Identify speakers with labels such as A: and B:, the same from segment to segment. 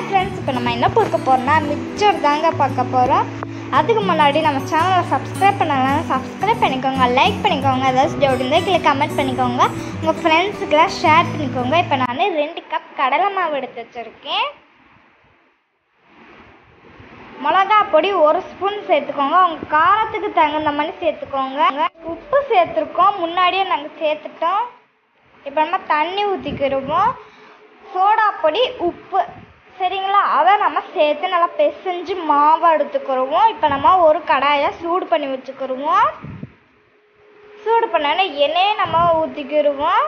A: hi friends இப்போ நம்ம என்ன பார்க்க போகிறோம்னா மிக்சர் தாங்க பார்க்க போகிறோம் அதுக்கு முன்னாடி நம்ம சேனலை சப்ஸ்கிரைப் பண்ணலாம் சப்ஸ்கிரைப் பண்ணிக்கோங்க லைக் பண்ணிக்கோங்க ஏதாச்சும் டவுட் இருந்தால் கீழே கமெண்ட் பண்ணிக்கோங்க உங்கள் ஃப்ரெண்ட்ஸுக்கெல்லாம் ஷேர் பண்ணிக்கோங்க இப்போ நான் ரெண்டு கப் கடலை மாவு எடுத்து வச்சுருக்கேன் மிளகா பொடி ஒரு ஸ்பூன் சேர்த்துக்கோங்க உங்கள் காரத்துக்கு தகுந்த மாதிரி சேர்த்துக்கோங்க உப்பு சேர்த்துருக்கோம் முன்னாடியே நாங்கள் சேர்த்துட்டோம் இப்போ நம்ம தண்ணி ஊற்றிக்கிடுவோம் சோடா பொடி உப்பு சரிங்களா அதை நம்ம சேர்த்து நல்லா பிசைஞ்சு மாவை எடுத்துக்கிடுவோம் இப்போ நம்ம ஒரு கடாயை சூடு பண்ணி வச்சுக்கிடுவோம் சூடு பண்ணோன்னே எண்ணெயை நம்ம ஊற்றிக்கிடுவோம்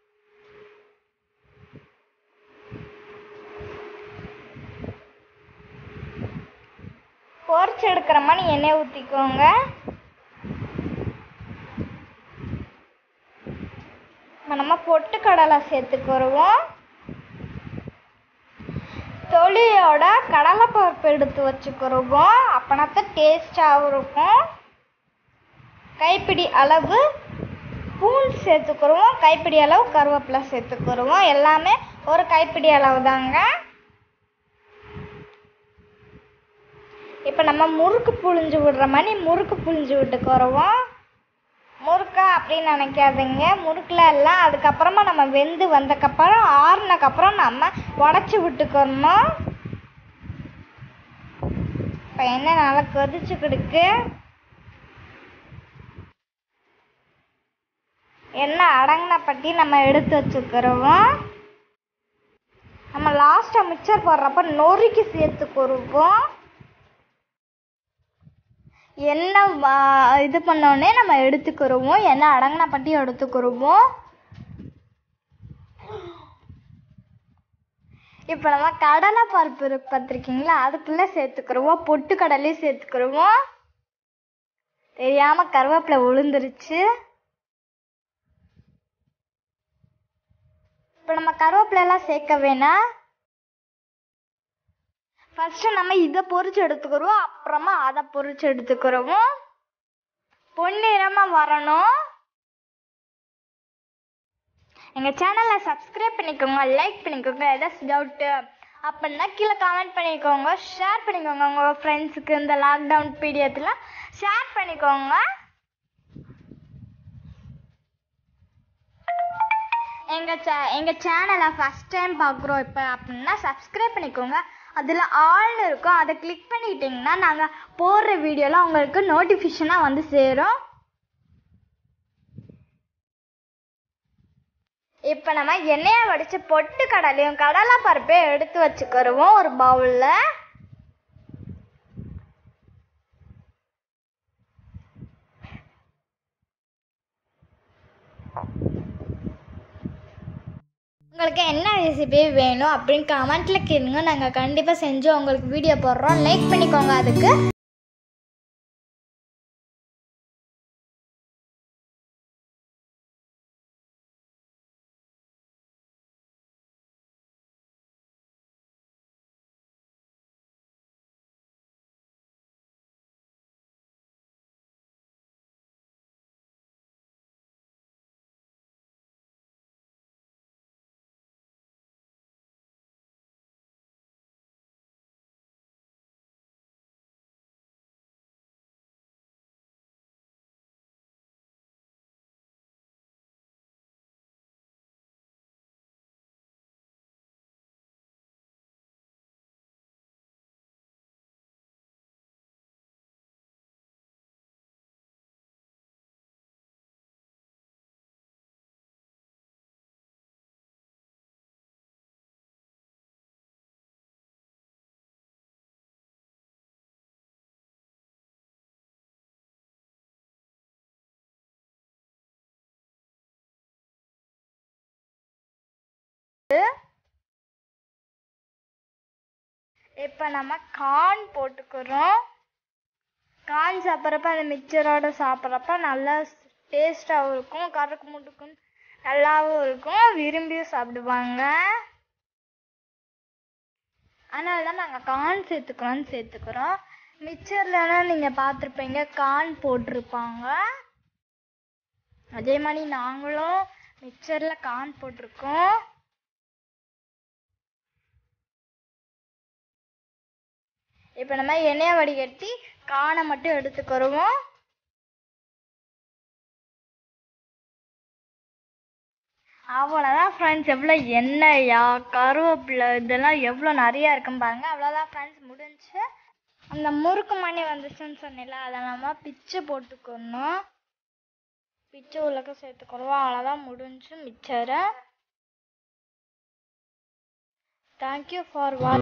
A: பொரிச்சு எடுக்கிற மாதிரி எண்ணெய் ஊற்றிக்கோங்க இப்போ நம்ம பொட்டுக்கடலை சேர்த்துக்கிடுவோம் தொலியோட கடலைப்பருப்பு எடுத்து வச்சுக்கிடுவோம் அப்போனாத்தான் டேஸ்டாகவும் இருக்கும் கைப்பிடி அளவு பூண்டு சேர்த்துக்கிடுவோம் கைப்பிடி அளவு கருவேப்பிலை சேர்த்துக்கிடுவோம் எல்லாமே ஒரு கைப்பிடி அளவு தாங்க இப்போ நம்ம முறுக்கு புழிஞ்சு விடுற மாதிரி முறுக்கு புழிஞ்சு விட்டுக்குறோம் முறுக்கா அப்படின்னு நினைக்காதீங்க முறுக்கில் எல்லாம் அதுக்கப்புறமா நம்ம வெந்து வந்தக்கப்புறம் ஆறுனக்கப்புறம் நம்ம உடச்சி விட்டுக்கணும் இப்போ என்ன நல்லா கொதிச்சுக்கிடுக்கு எண்ணெய் அடங்கின பட்டி நம்ம எடுத்து வச்சுக்கிறோம் நம்ம லாஸ்ட்டாக மிக்சர் போடுறப்ப நொறுக்கி சேர்த்துக்கிடுவோம் எண்ணெய் வா- இது பண்ணோடனே நம்ம எடுத்துக்கிடுவோம் எண்ணெய் அடங்கின பட்டி எடுத்துக்கிடுவோம் இப்போ நம்ம கடலை பருப்பு இருக்கு பார்த்துருக்கீங்களா அதுக்குள்ளே சேர்த்துக்கிடுவோம் பொட்டு கடலையும் சேர்த்துக்கிடுவோம் தெரியாமல் கருவேப்பிலை விழுந்துருச்சு இப்போ நம்ம கருவேப்பிலை எல்லாம் சேர்க்க வேணாம் ஃபர்ஸ்ட் நம்ம இதை பொரிச்சு எடுத்துக்கிறோம் அப்புறமா அதை பொரிச்சு எடுத்துக்கிறோம் பொன்னிறமா வரணும் எங்கள் சேனலை சப்ஸ்கிரைப் பண்ணிக்கோங்க லைக் பண்ணிக்கோங்க ஏதாச்சும் டவுட்டு அப்படின்னா கீழே கமெண்ட் பண்ணிக்கோங்க ஷேர் பண்ணிக்கோங்க உங்கள் ஃப்ரெண்ட்ஸுக்கு இந்த லாக்டவுன் பீரியடில் ஷேர் பண்ணிக்கோங்க எங்கள் சே எங்கள் சேனலை ஃபஸ்ட் டைம் பார்க்குறோம் இப்போ அப்படின்னா சப்ஸ்கிரைப் பண்ணிக்கோங்க அதில் ஆல்னு இருக்கும் அதை கிளிக் பண்ணிக்கிட்டிங்கன்னா நாங்கள் போடுற வீடியோலாம் உங்களுக்கு நோட்டிஃபிகேஷனாக வந்து சேரும் இப்போ நம்ம எண்ணெயை வடித்து பொட்டு கடலையும் கடலை பருப்பையும் எடுத்து வச்சுக்கிடுவோம் ஒரு பவுலில் உங்களுக்கு என்ன ரெசிபி வேணும் அப்படின்னு கமெண்ட்டில் கேளுங்க நாங்கள் கண்டிப்பாக செஞ்சு உங்களுக்கு வீடியோ போடுறோம் லைக் பண்ணிக்கோங்க அதுக்கு இப்போ நம்ம கார்ன் போட்டுக்கிறோம் கார்ன் சாப்பிட்றப்ப அந்த மிக்சரோட சாப்பிட்றப்ப நல்லா டேஸ்ட்டாகவும் இருக்கும் கருக்கு முட்டுக்கும் நல்லாவும் இருக்கும் விரும்பியும் சாப்பிடுவாங்க அதனால தான் நாங்கள் கார்ன் சேர்த்துக்கிறோன்னு சேர்த்துக்கிறோம் மிக்சர்லலாம் நீங்கள் பார்த்துருப்பீங்க கார்ன் போட்டிருப்பாங்க அதே மாதிரி நாங்களும் மிக்சரில் கார்ன் போட்டிருக்கோம் இப்போ நம்ம எண்ணெயை வடிகட்டி காணை மட்டும் எடுத்துக்கிறோம் அவ்வளோதான் ஃப்ரெண்ட்ஸ் எவ்வளோ எண்ணெயா கருவேப்பிலை இதெல்லாம் எவ்வளோ நிறையா இருக்குன்னு பாருங்க அவ்வளோதான் ஃப்ரெண்ட்ஸ் முடிஞ்சு அந்த முறுக்கு மணி வந்துச்சுன்னு சொன்னேன்ல அதை நம்ம பிச்சு போட்டுக்கணும் பிச்சு உள்ளக்க சேர்த்துக்கிறோம் அவ்வளோதான் முடிஞ்சு மிச்சரை தேங்க்யூ ஃபார் வாட்ச்